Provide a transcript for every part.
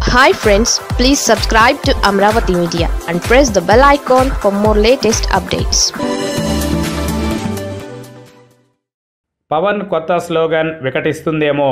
hi friends please subscribe to Amaravati media and press the bell icon for more latest updates Pawan కొత్త slogan వికటిస్తుందేమో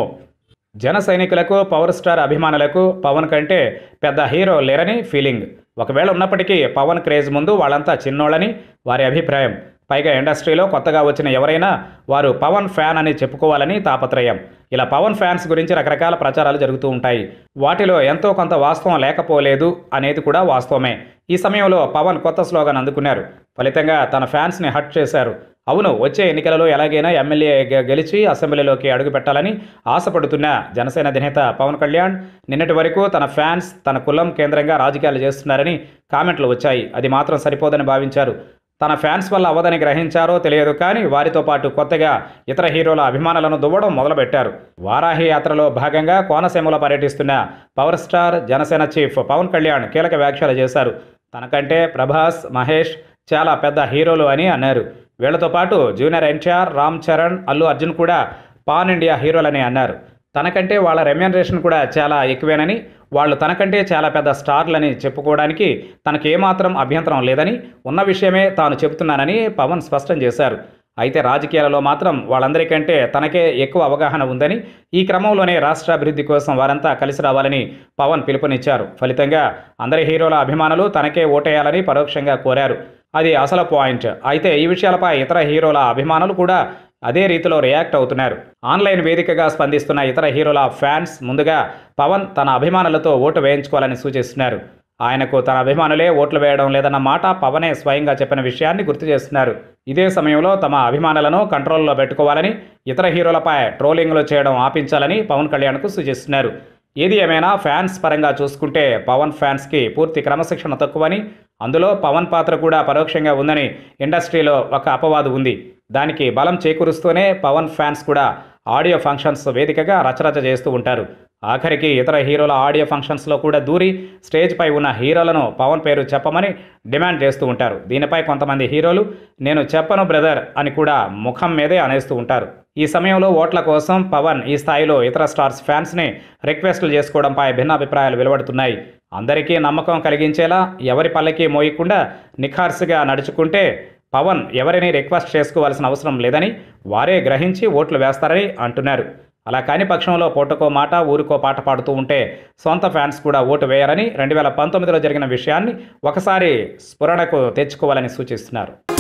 జన సైనికులకు power star అభిమానులకు పవన్ కంటే పెద్ద హీరో లేరని ఫీలింగ్ ఒకవేళ ఉన్నప్పటికీ పవన్ క్రేజ్ ముందు వాళ్ళంతా చిన్నోళ్ళని వారి అభిప్రాయం పైగా ఇండస్ట్రీలో కొత్తగా వచ్చిన ఎవరైనా వారు పవన్ ఫ్యాన్ అని చెప్పుకోవాలని తాపత్రయం ఇలా పవన్ ఫ్యాన్స్ గురించి రకరకాల ప్రచారాలు జరుగుతూ ఉంటాయి వాటిలో ఎంతో కొంత వాస్తవం లేకపోలేదు అనేది కూడా వాస్తవమే ఈ సమయంలో పవన్ కొత్త స్లోగన్ అందుకున్నారు ఫలితంగా తన ఫ్యాన్స్ని హట్ చేశారు అవును వచ్చే ఎన్నికలలో ఎలాగైనా ఎమ్మెల్యే గె- గెలిచి అసెంబ్లీలోకి అడుగు పెట్టాలని ఆశపడుతున్న జనసేన అధినేత పవన్ కళ్యాణ్ నిన్నటి వరకు తన ఫ్యాన్స్ తన కులం కేంద్రంగా రాజకీయాలు చేస్తున్నారని కామెంట్లు వచ్చాయి అది మాత్రం సరిపోదని భావించారు తన ఫ్యాన్స్ వల్ల అవ్వదని గ్రహించారో తెలియదు కానీ వారితో పాటు కొత్తగా ఇతర హీరోల అభిమానులను దువ్వడం మొదలుపెట్టారు వారాహి యాత్రలో భాగంగా కోనసీమలో పర్యటిస్తున్న power star Janasena chief Pawan Kalyan కీలక వ్యాఖ్యలు చేశారు తనకంటే ప్రభాస్ మహేష్ చాలా పెద్ద హీరోలు అని అన్నారు వీళ్లతో పాటు జూనియర్ ఎన్టీఆర్ రామ్ చరణ్ అల్లు అర్జున్ కూడా పాన్ ఇండియా హీరోలని అన్నారు తనకంటే వాళ్ళ రెమ్యూనరేషన్ కూడా చాలా ఎక్కువేనని వాళ్ళు తనకంటే చాలా పెద్ద స్టార్లని చెప్పుకోవడానికి తనకు ఏమాత్రం అభ్యంతరం లేదని ఉన్న విషయమే తాను చెబుతున్నానని పవన్ స్పష్టం చేశారు అయితే రాజకీయాలలో మాత్రం వాళ్ళందరికంటే తనకే ఎక్కువ అవగాహన ఉందని ఈ క్రమంలోనే రాష్ట్ర అభివృద్ధి కోసం వారంతా కలిసి రావాలని పవన్ పిలుపునిచ్చారు ఫలితంగా అందరి హీరోల అభిమానులు తనకే ఓటేయాలని పరోక్షంగా కోరారు అది అసలు పాయింట్ అయితే ఈ విషయాలపై ఇతర హీరోల అభిమానులు కూడా అదే రీతిలో రియాక్ట్ అవుతున్నారు ఆన్లైన్ వేదికగా స్పందిస్తున్న ఇతర హీరోల ఫ్యాన్స్ ముందుగా పవన్ తన అభిమానులతో ఓటు వేయించుకోవాలని సూచిస్తున్నారు ఆయనకు తన అభిమానులే ఓట్లు వేయడం లేదన్న మాట పవనే స్వయంగా చెప్పిన విషయాన్ని గుర్తు చేస్తున్నారు ఇదే సమయంలో తమ అభిమానులను కంట్రోల్లో పెట్టుకోవాలని ఇతర హీరోలపై ట్రోలింగ్లు చేయడం ఆపించాలని పవన్ కళ్యాణ్కు సూచిస్తున్నారు ఏది ఏమైనా ఫ్యాన్స్ పరంగా చూసుకుంటే పవన్ ఫ్యాన్స్కి పూర్తి క్రమశిక్షణ తక్కువని అందులో పవన్ పాత్ర కూడా పరోక్షంగా ఉందని ఇండస్ట్రీలో ఒక అపవాదు ఉంది దానికి బలం చేకూరుస్తూనే పవన్ ఫ్యాన్స్ కూడా ఆడియో ఫంక్షన్స్ వేదికగా రచరచ చేస్తూ ఉంటారు ఆఖరికి ఇతర హీరోల ఆడియో ఫంక్షన్స్లో కూడా దూరి స్టేజ్పై ఉన్న హీరోలను పవన్ పేరు చెప్పమని డిమాండ్ చేస్తూ ఉంటారు దీనిపై కొంతమంది హీరోలు నేను చెప్పను బ్రదర్ అని కూడా ముఖం మీదే అనేస్తూ ఉంటారు ఈ సమయంలో ఓట్ల కోసం పవన్ ఈ స్థాయిలో ఇతర స్టార్స్ ఫ్యాన్స్ని రిక్వెస్టులు చేసుకోవడంపై భిన్నాభిప్రాయాలు వెలువడుతున్నాయి అందరికీ నమ్మకం కలిగించేలా ఎవరి పల్లకి మోయకుండా నిఖార్సుగా నడుచుకుంటే పవన్ ఎవరిని రిక్వెస్ట్ చేసుకోవాల్సిన అవసరం లేదని వారే గ్రహించి ఓట్లు వేస్తారని అంటున్నారు అలా కాని పక్షంలో పూటకో మాట ఊరికో పాట పాడుతూ ఉంటే సొంత ఫ్యాన్స్ కూడా ఓటు వేయాలని రెండు వేల పంతొమ్మిదిలో జరిగిన విషయాన్ని ఒకసారి స్ఫురణకు తెచ్చుకోవాలని సూచిస్తున్నారు